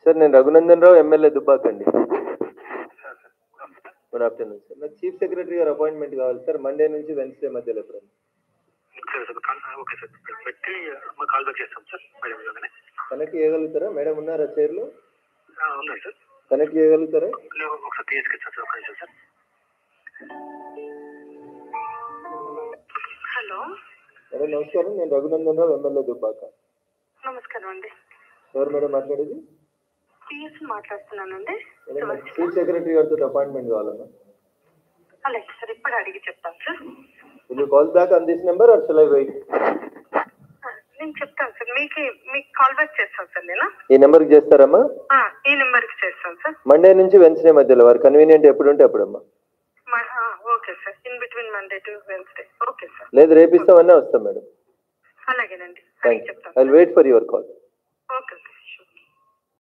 sir నేను రఘునందన్ రావు MLA Dubbak అండి good afternoon sir నాకు చీఫ్ సెక్రటరీ గారు అపాయింట్మెంట్ కావాలి సార్ మండే నుంచి వెన్స్డే మధ్యలో ఎప్పుడైనా సరే సార్ కాల్ ఓకే సార్ పెట్టి మా కాల్ బ్యాక్ చేస్తాం సార్ మేడం ఇలాగనే కనెక్ట్ చేయగలుగుతారా మేడం ఉన్నారా చైర్లో ఆ, ఉన్నారు సార్ కనెక్ట్ చేయగలుగుతారా నేను ఒకసారి తీసుకెళ్తాను సార్ ఒక నిమిషం సార్ హలో మేడం నమస్కారం నేను రఘునందన్ రావు ఎమ్మెల్యే దుబ్బాక నమస్కారం అండి ఎవరు మేడం మాట్లాడేది పిఎస్ మాట్లాడుతున్నానండి మేడం నాకు చీఫ్ సెక్రటరీ గారితో అపాయింట్మెంట్ కావాలమ్మా అలాగే సార్ ఇప్పుడు అడిగి చెప్తాను sir will call back on this number or shall I wait ఆ, నేను చెప్తాను సార్ మీకు మీకు కాల్ బ్యాక్ చేస్తాను సార్ నేను ఈ నెంబర్కి చేస్తారమ్మా ఆ, ఈ నెంబర్కి చేస్తాను సార్ మండే నుంచి వెన్స్డే మధ్యలో వారు కన్వీనియంట్ ఎప్పుడు ఉంటే అప్పుడమ్మా మ- ఆ, okay sir in between Monday to Wednesday okay sir లేదు రేపు ఇస్తామన్నా వస్తాం మేడం అలాగేనండి థ్యాంక్ అడిగి చెప్తాను I wait for your call